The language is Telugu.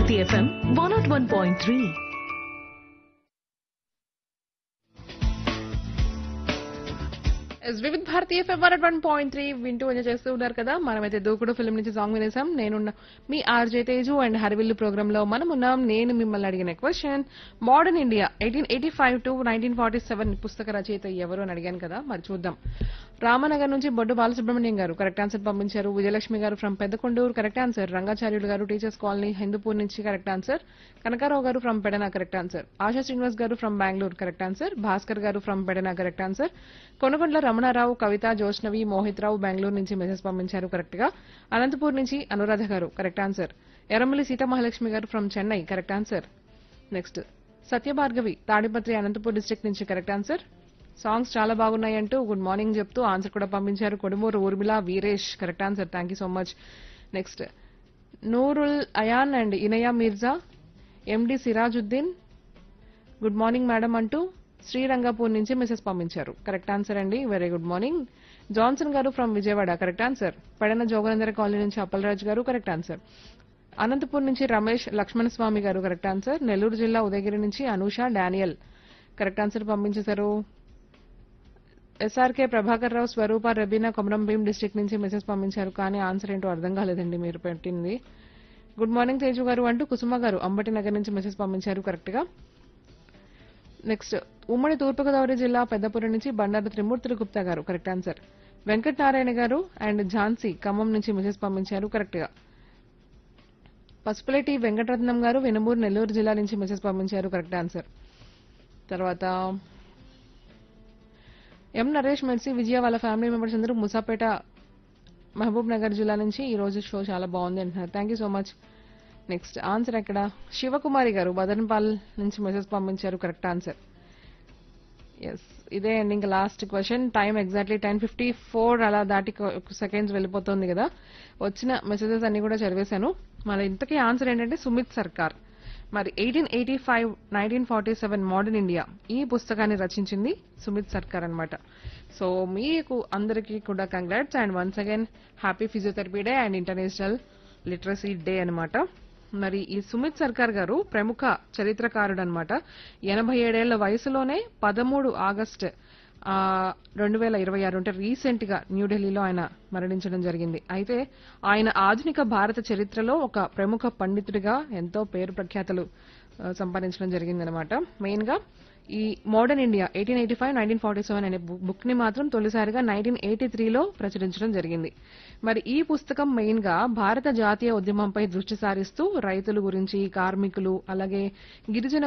Bharati FM one nought one point three yes Vividh భారతీయ ఫెవరెట్ వన్ పాయింట్ త్రీ వింటూ ఎంజాయ్ చేస్తూ ఉన్నారు కదా మనమైతే దూకుడు ఫిల్మ్ నుంచి సాంగ్ వినేసాం నేనున్న మీ RJ Teju and Harivillu programme లో మనం ఉన్నాం నేను మిమ్మల్ని అడిగిన question modern India eighteen eighty five to nineteen forty seven పుస్తక రచయిత ఎవరు అని అడిగాను కదా మరి చూద్దాం రామనగర్ నుంచి బొడ్డు బాలసుబ్రహ్మణ్యం గారు కరెక్ట్ ఆన్సర్ పంపించారు విజయలక్ష్మి గారు from Peddakonduru correct answer Rangacharyulu గారు టీచర్స్ కాలనీ హిందూపూర్ నుంచి కరెక్ట్ ఆన్సర్ కనకారావు గారు from Pedana correct answer Asha Srinivas గారు from Bengaluru correct answer Bhaskar గారు from Pedana correct answer Konagondla Ramanarao Kavitha Joshnavi Mohit Rao Bengaluru నుంచి మెసేజ్ పంపించారు కరెక్ట్ గా అనంతపూర్ నుంచి అనురాధ గారు కరెక్ట్ ఆన్సర్ ఎర్రమల్లి సీతామహాలక్ష్మి గారు from Chennai correct answer next Satyabhargavi Tadipatri Anantapur district నుంచి కరెక్ట్ ఆన్సర్ సాంగ్స్ చాలా బాగున్నాయి అంటూ గుడ్ మార్నింగ్ చెప్తూ ఆన్సర్ కూడా పంపించారు Kodumuru Urmila Veeresh correct answer thank you so much next Noorul Ayaan and Inaya Mirza MD Sirajuddin good morning madam అంటూ శ్రీరంగపూర్ నుంచి మెసేజ్ పంపించారు కరెక్ట్ ఆన్సర్ అండి వెరీ గుడ్ మార్నింగ్ జాన్సన్ గారు from Vijayawada correct answer Pedana Joganandara colony నుంచి అప్పలరాజు గారు కరెక్ట్ ఆన్సర్ అనంతపూర్ నుంచి రమేష్ లక్ష్మణ స్వామి గారు కరెక్ట్ ఆన్సర్ నెల్లూరు జిల్లా ఉదయగిరి నుంచి అనూష డానియల్ కరెక్ట్ ఆన్సర్ పంపించేశారు ఎస్ఆర్కే ప్రభాకర్ రావు స్వరూప రబీనా కొమరం భీం డిస్ట్రిక్ట్ నుంచి మెసేజ్ పంపించారు కానీ ఆన్సర్ ఏంటో అర్థం కాలేదండి మీరు పెట్టింది గుడ్ మార్నింగ్ తేజు గారు అంటూ కుసుమ గారు అంబటి నగర్ నుంచి మెసేజ్ పంపించారు కరెక్ట్ గా నెక్స్ట్ ఉమ్మడి తూర్పుగోదావరి జిల్లా పెద్దపురం నుంచి బండారు త్రిమూర్తులు గుప్తా గారు కరెక్ట్ ఆన్సర్ వెంకట నారాయణ గారు అండ్ ఝాన్సీ ఖమ్మం నుంచి మెసేజ్ పంపించారు కరెక్ట్ గా పసుపులేటి వెంకటరత్నం గారు వెనుమూరు నెల్లూరు జిల్లా నుంచి మెసేజ్ పంపించారు కరెక్ట్ ఆన్సర్ తర్వాత ఎం నరేష్ మెర్సీ విజయ వాళ్ళ ఫ్యామిలీ మెంబర్స్ అందరూ ముసాపేట మహబూబ్ నగర్ జిల్లా నుంచి ఈ రోజు షో చాలా బాగుంది అంటున్నారు thank you so much next answer ఎక్కడ శివకుమారి గారు బదన్పాల్ నుంచి మెసేజ్ పంపించారు కరెక్ట్ ఆన్సర్ ఎస్ ఇదే అండి ఇంకా last question time exactly ten fifty four అలా దాటి సెకండ్స్ వెళ్ళిపోతుంది కదా వచ్చిన మెసేజెస్ అన్ని కూడా చదివేశాను మరి ఇంతకీ ఆన్సర్ ఏంటంటే సుమిత్ సర్కార్ మరి eighteen eighty five nineteen forty seven modern India ఈ పుస్తకాన్ని రచించింది సుమిత్ సర్కార్ అన్నమాట సో మీకు అందరికీ కూడా congrats and once again happy physiotherapy day and international literacy day అన్నమాట మరి ఈ సుమిత్ సర్కార్ గారు ప్రముఖ చరిత్రకారుడు అనమాట ఎనభై ఏడేళ్ల వయసులోనే పదమూడు ఆగస్ట్ రెండు వేల ఇరవై ఆరు అంటే రీసెంట్ గా న్యూఢిల్లీలో ఆయన మరణించడం జరిగింది అయితే ఆయన ఆధునిక భారత చరిత్రలో ఒక ప్రముఖ పండితుడిగా ఎంతో పేరు ప్రఖ్యాతలు ఆ, సంపాదించడం జరిగిందనమాట మెయిన్ గా ఈ modern India eighteen eighty five nineteen forty seven అనే బుక్ ని మాత్రం తొలిసారిగా నైన్టీన్ ఎయిటీ త్రీలో ప్రచురించడం జరిగింది మరి ఈ పుస్తకం మెయిన్ గా భారత జాతీయ ఉద్యమంపై దృష్టి సారిస్తూ రైతుల గురించి కార్మికులు అలాగే గిరిజన